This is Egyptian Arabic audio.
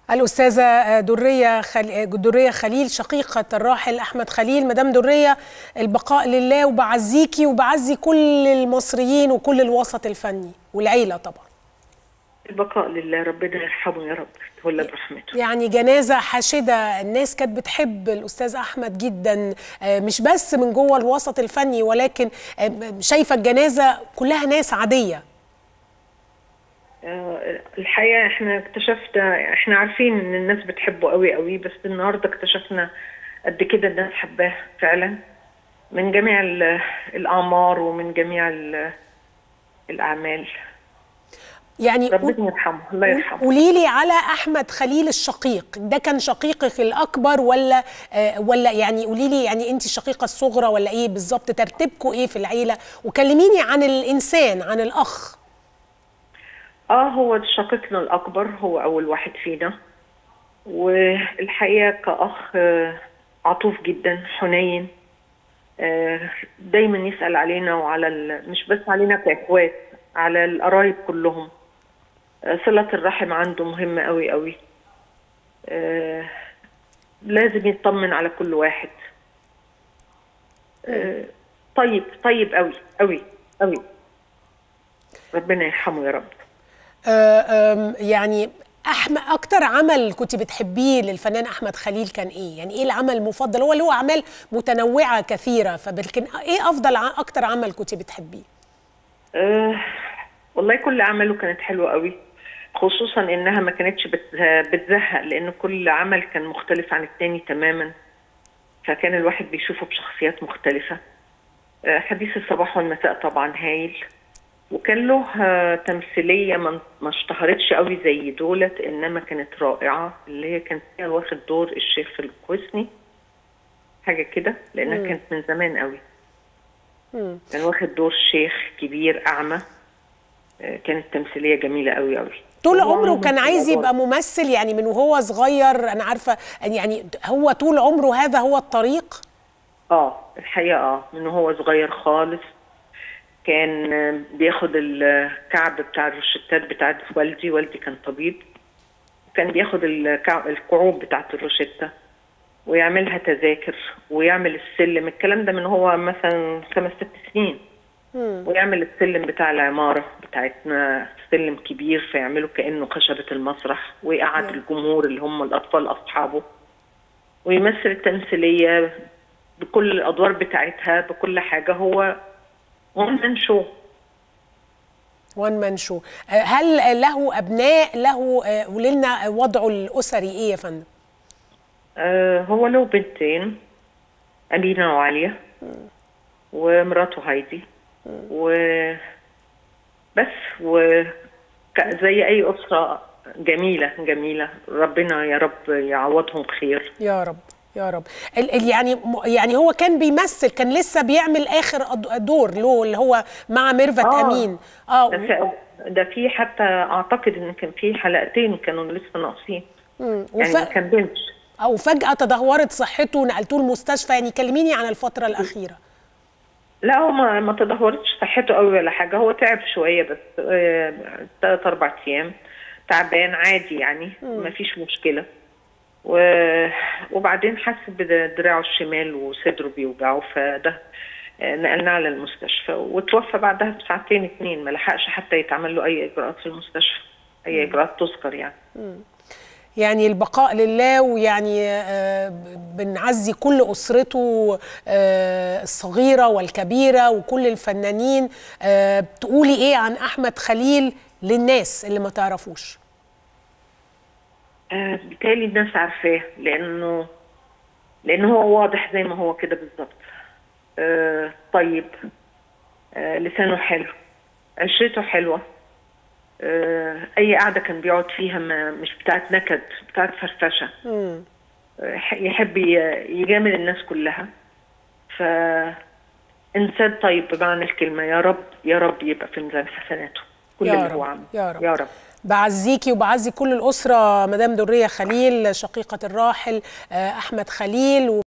الأستاذة درية خل... درية خليل شقيقة الراحل أحمد خليل مدام درية البقاء لله وبعزيكي وبعزي كل المصريين وكل الوسط الفني والعيلة طبعا البقاء لله ربنا يرحمه يا رب ولا برحمته يعني جنازة حاشدة الناس كانت بتحب الأستاذ أحمد جدا مش بس من جوه الوسط الفني ولكن شايفة الجنازة كلها ناس عادية الحقيقه احنا اكتشفنا احنا عارفين ان الناس بتحبه قوي قوي بس النهارده اكتشفنا قد كده الناس حباه فعلا من جميع الاعمار ومن جميع الاعمال يعني ربنا يرحمه الله يرحمه قولي لي على احمد خليل الشقيق ده كان شقيقك الاكبر ولا آه ولا يعني قولي لي يعني انت الشقيقه الصغرى ولا ايه بالظبط ترتيبكم ايه في العيله وكلميني عن الانسان عن الاخ اه هو شقيقنا الاكبر هو اول واحد فينا والحقيقه كاخ عطوف جدا حنين دايما يسال علينا وعلى مش بس علينا كاخوات على القرايب كلهم صله الرحم عنده مهمه قوي قوي لازم يطمن على كل واحد طيب طيب قوي قوي قوي ربنا يرحمه يا رب يعني احمد اكتر عمل كنت بتحبيه للفنان احمد خليل كان ايه يعني ايه العمل المفضل هو له اعمال متنوعه كثيره فبلكن ايه افضل اكتر عمل كنت بتحبيه أه والله كل اعماله كانت حلوه قوي خصوصا انها ما كانتش بتزهق لان كل عمل كان مختلف عن التاني تماما فكان الواحد بيشوفه بشخصيات مختلفه أه حديث الصباح والمساء طبعا هايل وكان له تمثيليه ما اشتهرتش قوي زي دولت انما كانت رائعه اللي هي كانت فيها واخد دور الشيخ الكويسني حاجه كده لانها مم. كانت من زمان قوي مم. كان واخد دور شيخ كبير اعمى كانت تمثيليه جميله قوي قوي طول عمره كان عايز يبقى ممثل يعني من وهو صغير انا عارفه يعني هو طول عمره هذا هو الطريق اه الحقيقه اه من وهو صغير خالص كان بياخد الكعب بتاع الروشتات بتاعت والدي والدي كان طبيب كان بياخد الكعوب بتاعت الروشتة ويعملها تذاكر ويعمل السلم الكلام ده من هو مثلا خمس ست سنين ويعمل السلم بتاع العمارة بتاعتنا سلم كبير فيعمله كأنه خشبة المسرح ويقعد الجمهور اللي هم الأطفال أصحابه ويمثل التمثيلية بكل الأدوار بتاعتها بكل حاجة هو وان مان شو وان مان شو هل له ابناء له قولي لنا وضعه الاسري ايه يا فندم آه هو له بنتين امينه وعاليه ومراته هايدي و بس و زي اي اسره جميله جميله ربنا يا رب يعوضهم خير يا رب يا رب يعني يعني هو كان بيمثل كان لسه بيعمل اخر دور له اللي هو مع ميرفت آه امين اه ده, ده في حتى اعتقد ان كان في حلقتين كانوا لسه ناقصين يعني وف... ما كملش او فجاه تدهورت صحته ونقلتوه المستشفى يعني كلميني عن الفتره الاخيره لا هو ما, ما تدهورتش صحته قوي ولا حاجه هو تعب شويه بس ثلاث آه اربع ايام تعبان عادي يعني ما فيش مشكله و... وبعدين حس بدراعه الشمال وصدره بيوجعه فده نقلناه على المستشفى وتوفى بعدها بساعتين اتنين ما لحقش حتى يتعمل له اي اجراءات في المستشفى اي اجراءات تذكر يعني يعني البقاء لله ويعني آه بنعزي كل اسرته آه الصغيره والكبيره وكل الفنانين آه تقولي ايه عن احمد خليل للناس اللي ما تعرفوش آه بالتالي الناس عارفاه لانه لانه هو واضح زي ما هو كده بالظبط آه طيب آه لسانه حلو عشرته حلوه آه اي قعده كان بيقعد فيها ما مش بتاعت نكد بتاعت فرفشه آه يحب يجامل الناس كلها ف انسان طيب بمعنى الكلمه يا رب يا رب يبقى في ميزان حسناته كل يا اللي رب هو عمله يا رب يا رب بعزيكي وبعزي كل الأسرة مدام درية خليل شقيقة الراحل أحمد خليل